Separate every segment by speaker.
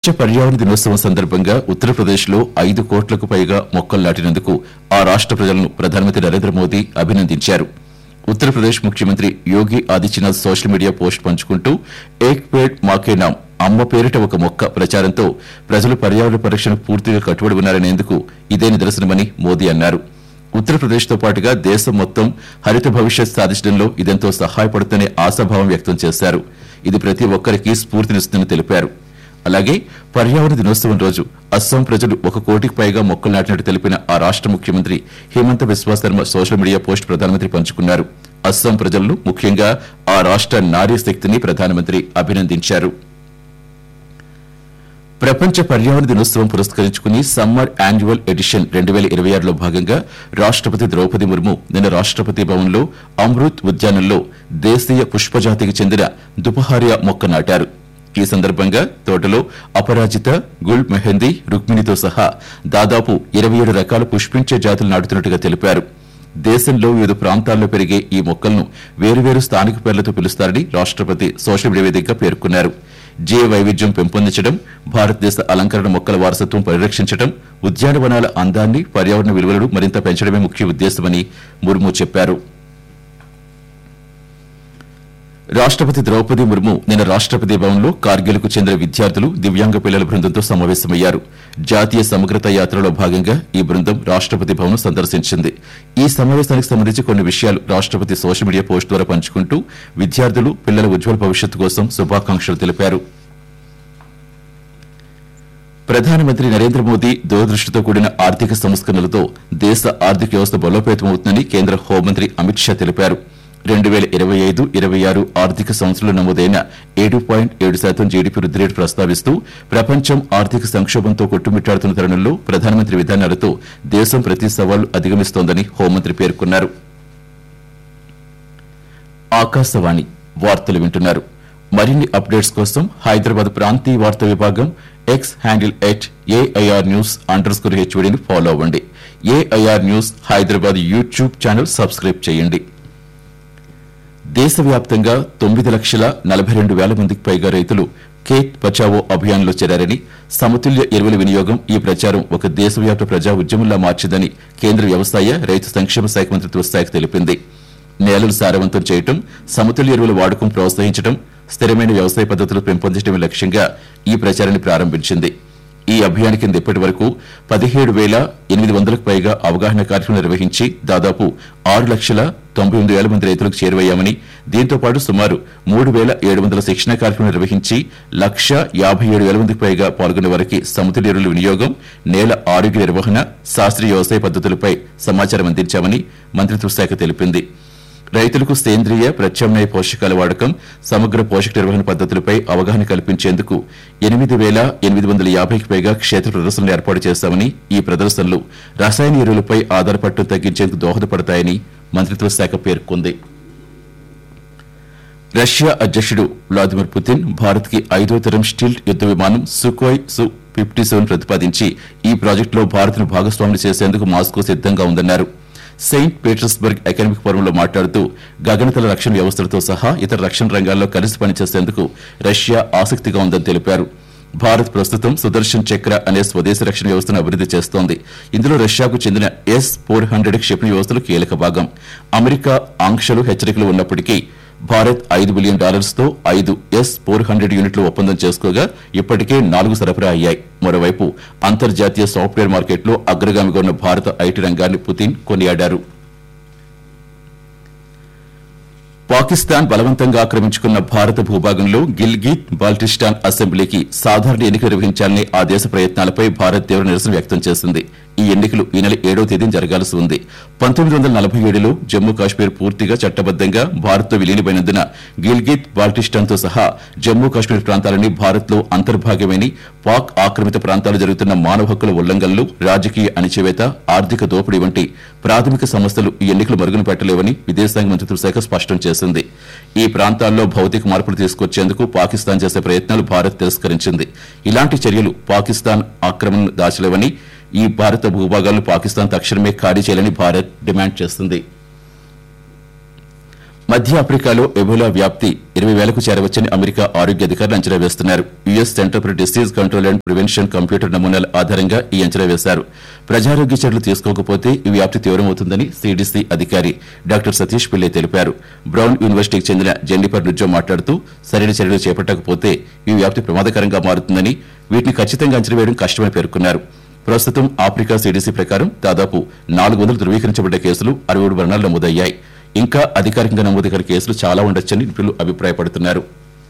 Speaker 1: పర్యావరణ దినోత్సవం సందర్భంగా ఉత్తరప్రదేశ్లో ఐదు కోట్లకు పైగా మొక్కలు నాటినందుకు ఆ రాష్ట ప్రజలను ప్రధానమంత్రి నరేంద్ర మోదీ అభినందించారు ఉత్తరప్రదేశ్ ముఖ్యమంత్రి Yogi Adityanath social media post పంచుకుంటూ ఏక్ పేడ్ మాకే నామ్ అమ్మ పేరిట ఒక మొక్క ప్రచారంతో ప్రజలు పర్యావరణ పరిరక్షణకు పూర్తిగా కట్టుబడి ఉన్నారనేందుకు ఇదే నిదర్శనమని మోదీ అన్నారు ఉత్తరప్రదేశ్తో పాటుగా దేశం మొత్తం హరిత భవిష్యత్ సాధించడంలో ఇదెంతో సహాయపడుతుందనే ఆశాభావం వ్యక్తం చేశారు ఇది ప్రతి ఒక్కరికి స్ఫూర్తినిస్తుందని తెలిపారు అలాగే పర్యావరణ దినోత్సవం రోజు అస్సాం ప్రజలు ఒక కోటికి పైగా మొక్కలు నాటినట్టు తెలిపిన ఆ రాష్ట ముఖ్యమంత్రి Himanta Biswa Sarma social media post ప్రధానమంత్రి పంచుకున్నారు అస్సాం ప్రజలను ముఖ్యంగా ఆ రాష్ట నారీ శక్తిని ప్రధానమంత్రి అభినందించారు ప్రపంచ పర్యావరణ దినోత్సవం పురస్కరించుకుని సమ్మర్ యాన్యువల్ ఎడిషన్ రెండు వేల ఇరవై ఆరులో భాగంగా రాష్టపతి ద్రౌపది ముర్ము నిన్న రాష్టపతి భవన్లో అమృత్ ఉద్యానంలో దేశీయ పుష్పజాతికి చెందిన దుపహారియా మొక్క నాటారు ఈ సందర్భంగా తోటలో అపరాజిత గుల్ మెహందీ రుక్మిణితో సహా దాదాపు ఇరవై ఏడు రకాల పుష్పించే జాతులు నాటుతున్నట్టుగా తెలిపారు దేశంలో వివిధ ప్రాంతాల్లో పెరిగే ఈ మొక్కలను వేరువేరు స్థానిక పేర్లతో పిలుస్తారని రాష్టపతి సోషల్ మీడియా వేదికగా పేర్కొన్నారు జీవ వైవిధ్యం పెంపొందించడం భారతదేశ అలంకరణ మొక్కల వారసత్వం పరిరక్షించడం ఉద్యానవనాల అందాన్ని పర్యావరణ విలువలను మరింత పెంచడమే ముఖ్య ఉద్దేశమని ముర్ము చెప్పారు రాష్టపతి ద్రౌపది ముర్ము నిన్న రాష్టపతి భవన్లో కార్గిల్కు చెందిన విద్యార్థులు దివ్యాంగ పిల్లల బృందంతో సమావేశమయ్యారు జాతీయ సమగ్రత యాత్రలో భాగంగా ఈ బృందం రాష్టపతి భవన్ సందర్శించింది ఈ సమావేశానికి సంబంధించి కొన్ని విషయాలు రాష్టపతి సోషల్ మీడియా పోస్ట్ ద్వారా పంచుకుంటూ విద్యార్థులు పిల్లల ఉజ్వల భవిష్యత్తు కోసం శుభాకాంక్షలు తెలిపారు ప్రధానమంత్రి నరేంద్ర మోదీ దూరదృష్టితో కూడిన ఆర్థిక సంస్కరణలతో దేశ ఆర్థిక వ్యవస్థ బలోపేతమవుతుందని కేంద్ర హోంమంత్రి అమిత్ షా తెలిపారు రెండు వేల ఇరవై ఐదు ఇరవై ఆరు ఆర్థిక సంవత్సరంలో నమోదైన ఏడు పాయింట్ ఏడు శాతం జీడీపీ వృద్ధి రేటు ప్రస్తావిస్తూ ప్రపంచం ఆర్థిక సంక్షోభంతో కొట్టుమిట్టాడుతున్న తరుణంలో ప్రధానమంత్రి విధానాలతో దేశం ప్రతి సవాలు అధిగమిస్తోందని హోంమంత్రి పేర్కొన్నారు ఆకాశవాణి వార్తలు వింటున్నారు మరిన్ని అప్డేట్స్ కోసం హైదరాబాద్ ప్రాంతీయ వార్తా విభాగం X handle at AIR news underscore హెచ్వీడీని ఫాలో అవ్వండి AIR news Hyderabad YouTube channel subscribe చేయండి దేశవ్యాప్తంగా తొమ్మిది లక్షల నలభై రెండు వేల మందికి పైగా రైతులు ఖేత్ బచావో అభియాన్లో చేరారని సమతుల్య ఎరువుల వినియోగం ఈ ప్రచారం ఒక దేశవ్యాప్త ప్రజా ఉద్యమంలా మార్చిందని కేంద్ర వ్యవసాయ రైతు సంక్షేమ శాఖ మంత్రిత్వ శాఖ తెలిపింది నేలలు సారవంతం చేయటం సమతుల్య ఎరువుల వాడకం ప్రోత్సహించడం స్థిరమైన వ్యవసాయ పద్ధతులు పెంపొందించడమే లక్ష్యంగా ఈ ప్రచారాన్ని ప్రారంభించింది ఈ అభియాన్ కింద ఇప్పటి వరకు పదిహేడు వేల ఎనిమిది వందలకు పైగా అవగాహన కార్యక్రమం నిర్వహించి దాదాపు ఆరు లక్షల తొంభై ఎనిమిది వేల మంది రైతులకు చేరువయ్యామని దీంతో పాటు సుమారు మూడు వేల ఏడు వందల శిక్షణ కార్యక్రమం నిర్వహించి లక్ష యాభై ఏడు వేల మందికి పైగా పాల్గొన్న వారికి సమతుల్య ఎరువుల వినియోగం నేల ఆరోగ్య నిర్వహణ శాస్త్రీయ వ్యవసాయ పద్ధతులపై సమాచారం అందించామని మంత్రిత్వ శాఖ తెలిపింది రైతులకు సేంద్రియ ప్రత్యామ్నాయ పోషకాల వాడకం సమగ్ర పోషక నిర్వహణ పద్ధతులపై అవగాహన కల్పించేందుకు ఎనిమిది వేల ఎనిమిది వందల యాభైకి పైగా క్షేత్ర ప్రదర్శనలు ఏర్పాటు చేశామని ఈ ప్రదర్శనలు రసాయన ఎరువులపై ఆధారపడటం తగ్గించేందుకు దోహదపడతాయని మంత్రిత్వ శాఖ పేర్కొంది రష్యా అధ్యక్షుడు వ్లాదిమిర్ పుతిన్ భారత్ కి ఐదో తరం స్టీల్ట్ యుద్ద విమానం సుకోయ్ సు ఫిఫ్టీ సెవెన్ ప్రతిపాదించి ఈ ప్రాజెక్టులో భారత్ను భాగస్వాములు చేసేందుకు మాస్కో సిద్దంగా ఉందన్నారు సెయింట్ పీటర్స్బర్గ్ ఎకనామిక్ ఫోరంలో మాట్లాడుతూ గగనతల రక్షణ వ్యవస్థలతో సహా ఇతర రక్షణ రంగాల్లో కలిసి పనిచేసేందుకు రష్యా ఆసక్తిగా ఉందని తెలిపారు భారత్ ప్రస్తుతం సుదర్శన్ చక్ర అనే స్వదేశీ రక్షణ వ్యవస్థను అభివృద్ది చేస్తోంది ఇందులో రష్యాకు చెందిన ఎస్ ఫోర్ హండ్రెడ్ క్షిపణి వ్యవస్థలు కీలక భాగం అమెరికా ఆంక్షలు హెచ్చరికలు ఉన్నప్పటికీ భారత్ ఐదు బిలియన్ డాలర్స్ తో ఐదు ఎస్ ఫోర్ హండ్రెడ్ యూనిట్లు ఒప్పందం చేసుకోగా ఇప్పటికే నాలుగు సరఫరా అయ్యాయి మరోవైపు అంతర్జాతీయ సాఫ్ట్వేర్ మార్కెట్లో అగ్రగామిగా ఉన్న భారత ఐటీ రంగాన్ని పుతిన్ కొనియాడారు పాకిస్తాన్ బలవంతంగా ఆక్రమించుకున్న భారత భూభాగంలో గిల్గిత్ బాల్టిస్టాన్ అసెంబ్లీకి సాధారణ ఎన్నిక నిర్వహించాలని ఆ దేశ ప్రయత్నాలపై భారత్ తీవ్ర నిరసన వ్యక్తం చేసింది ఈ ఎన్నికలు ఈ నెల ఏడవ తేదీన జరగాల్సి ఉంది పంతొమ్మిది వందల నలభై ఏడులో జమ్మూ కాశ్మీర్ పూర్తిగా చట్టబద్దంగా భారత్తో విలీనమైనందున గిల్గిత్ బాల్టిస్టాన్తో సహా జమ్మూ కాశ్మీర్ ప్రాంతాలని భారత్లో అంతర్భాగమని పాక్ ఆక్రమిత ప్రాంతాలు జరుగుతున్న మానవ హక్కుల ఉల్లంఘనలు రాజకీయ అణిచివేత ఆర్థిక దోపిడీ వంటి ప్రాథమిక సమస్యలు ఈ ఎన్నికలు మరుగున పెట్టలేవని విదేశాంగ మంత్రిత్వ శాఖ స్పష్టం చేసింది ఈ ప్రాంతాల్లో భౌతిక మార్పులు తీసుకొచ్చేందుకు పాకిస్తాన్ చేసే ప్రయత్నాలు భారత్ తిరస్కరించింది ఇలాంటి చర్యలు పాకిస్తాన్ ఆక్రమణను దాచలేవని ఈ భారత భూభాగాలను పాకిస్తాన్ తక్షణమే ఖాళీ చేయాలని భారత్ డిమాండ్ చేస్తుంది మధ్య ఆఫ్రికాలో ఎబోలా వ్యాప్తి ఇరవై వేలకు చేరవచ్చని అమెరికా ఆరోగ్య అధికారులు అంచనా వేస్తున్నారు US centre for disease control and prevention computer నమూనాల ఆధారంగా ఈ అంచనా వేశారు ప్రజారోగ్య చర్యలు తీసుకోకపోతే ఈ వ్యాప్తి తీవ్రమవుతుందని సిడిసి అధికారి డాక్టర్ సతీష్ పిల్లే తెలిపారు బ్రౌన్ యూనివర్సిటీకి చెందిన జెన్నిఫర్ నుజ్జో మాట్లాడుతూ సరైన చర్యలు చేపట్టకపోతే ఈ వ్యాప్తి ప్రమాదకరంగా మారుతుందని వీటిని ఖచ్చితంగా అంచనా వేయడం కష్టమని పేర్కొన్నారు ప్రస్తుతం ఆఫ్రికా సిడిసి ప్రకారం దాదాపు నాలుగు వందలు ధృవీకరించబడ్డ కేసులు అరవై ఏడు మరణాలు నమోదయ్యాయి ఇంకా అధికారికంగా నమోదు కాని కేసులు చాలా ఉండొచ్చని నిపుణులు అభిప్రాయపడుతున్నారు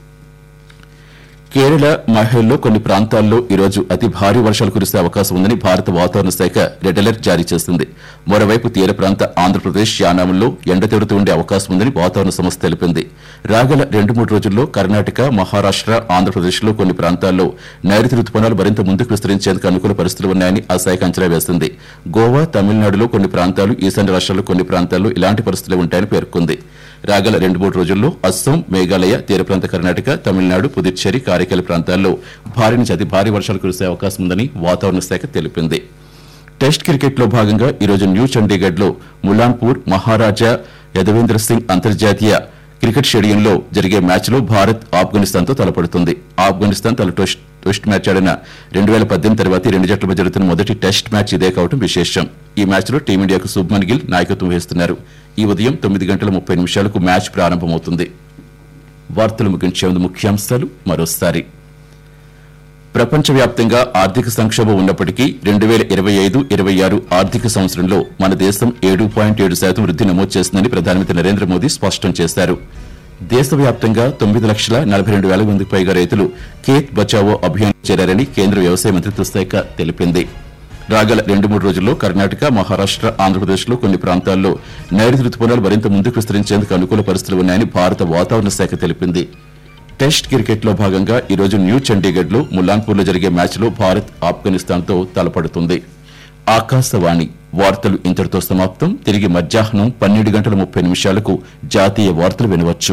Speaker 1: కేరళ మహిళల్లో కొన్ని ప్రాంతాల్లో ఈరోజు అతి భారీ వర్షాలు కురిసే అవకాశం ఉందని భారత వాతావరణ శాఖ రెడ్ అలర్ట్ జారీ చేసింది మరోవైపు తీర ప్రాంత ఆంధ్రప్రదేశ్ యానాంలో ఎండ తీవ్రత ఉండే అవకాశం ఉందని వాతావరణ సంస్థ తెలిపింది రాగల రెండు మూడు రోజుల్లో కర్ణాటక మహారాష్ట ఆంధ్రప్రదేశ్లో కొన్ని ప్రాంతాల్లో నైరుతి రుతుపవనాలు మరింత ముందుకు విస్తరించేందుకు అనుకూల పరిస్థితులు ఉన్నాయని ఆ శాఖ అంచనా వేసింది గోవా తమిళనాడులో కొన్ని ప్రాంతాలు ఈశాన్య రాష్ట్రాల్లో కొన్ని ప్రాంతాల్లో ఇలాంటి పరిస్థితులు ఉంటాయని పేర్కొంది రాగల రెండు మూడు రోజుల్లో అస్సాం మేఘాలయ తీర ప్రాంత కర్ణాటక తమిళనాడు పుదుచ్చేరి కారైకల్ ప్రాంతాల్లో భారీ నుంచి అతి భారీ వర్షాలు కురిసే అవకాశం ఉందని వాతావరణ శాఖ తెలిపింది టెస్ట్ క్రికెట్లో భాగంగా ఈరోజు న్యూ చండీగఢ్ లో ములాన్పూర్ మహారాజా యదవేంద్ర సింగ్ అంతర్జాతీయ క్రికెట్ స్టేడియంలో జరిగే మ్యాచ్లో భారత్ ఆఫ్ఘనిస్తాన్తో తలపడుతుంది ఆఫ్ఘనిస్తాన్ తల టెస్ట్ టెస్ట్ మ్యాచ్ ఆడిన రెండు వేల పద్దెనిమిది తర్వాత ఈ రెండు జట్ల మధ్య జరుగుతున్న మొదటి టెస్ట్ మ్యాచ్ ఇదే కావడం విశేషం ఈ మ్యాచ్లో టీమిండియాకు శుభ్మన్ గిల్ నాయకత్వం వహిస్తున్నారు ఈ ఉదయం తొమ్మిది గంటల ముప్పై నిమిషాలకు మ్యాచ్ ప్రారంభమవుతుంది వార్తలు ముగించే ముందు ముఖ్యాంశాలు మరోసారి ప్రపంచవ్యాప్తంగా ఆర్థిక సంక్షోభం ఉన్నప్పటికీ రెండు వేల ఇరవై ఐదు ఇరవై ఆరు ఆర్థిక సంవత్సరంలో మన దేశం ఏడు పాయింట్ ఏడు శాతం వృద్ధి నమోదు చేసిందని ప్రధానమంత్రి నరేంద్ర మోదీ స్పష్టం చేశారు దేశవ్యాప్తంగా తొమ్మిది లక్షల నలభై రెండు వేల మందికి పైగా రైతులు ఖేత్ బచావో అభియాన్ చేరారని కేంద్ర వ్యవసాయ మంత్రిత్వ శాఖ తెలిపింది రాగల రెండు మూడు రోజుల్లో కర్ణాటక మహారాష్ట ఆంధ్రప్రదేశ్లో కొన్ని ప్రాంతాల్లో నైరుతి రుతుపవనాలు మరింత ముందుకు విస్తరించేందుకు అనుకూల పరిస్థితులు ఉన్నాయని భారత వాతావరణ శాఖ తెలిపింది టెస్ట్ క్రికెట్ లో భాగంగా ఈరోజు న్యూ చండీగఢ్ లో ముల్లాన్పూర్ లో జరిగే మ్యాచ్ లో భారత్ ఆఫ్ఘనిస్తాన్ తో తలపడుతుంది ఆకాశవాణి వార్తలు ఇంతటితో సమాప్తం తిరిగి మధ్యాహ్నం పన్నెండు గంటల ముప్పై నిమిషాలకు జాతీయ వార్తలు వినవచ్చు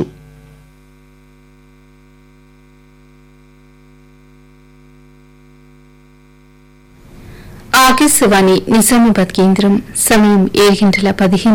Speaker 2: ఆకాశవాణి నిజామాబాద్ కేంద్రం సమయం ఏడు గంటల పదిహేను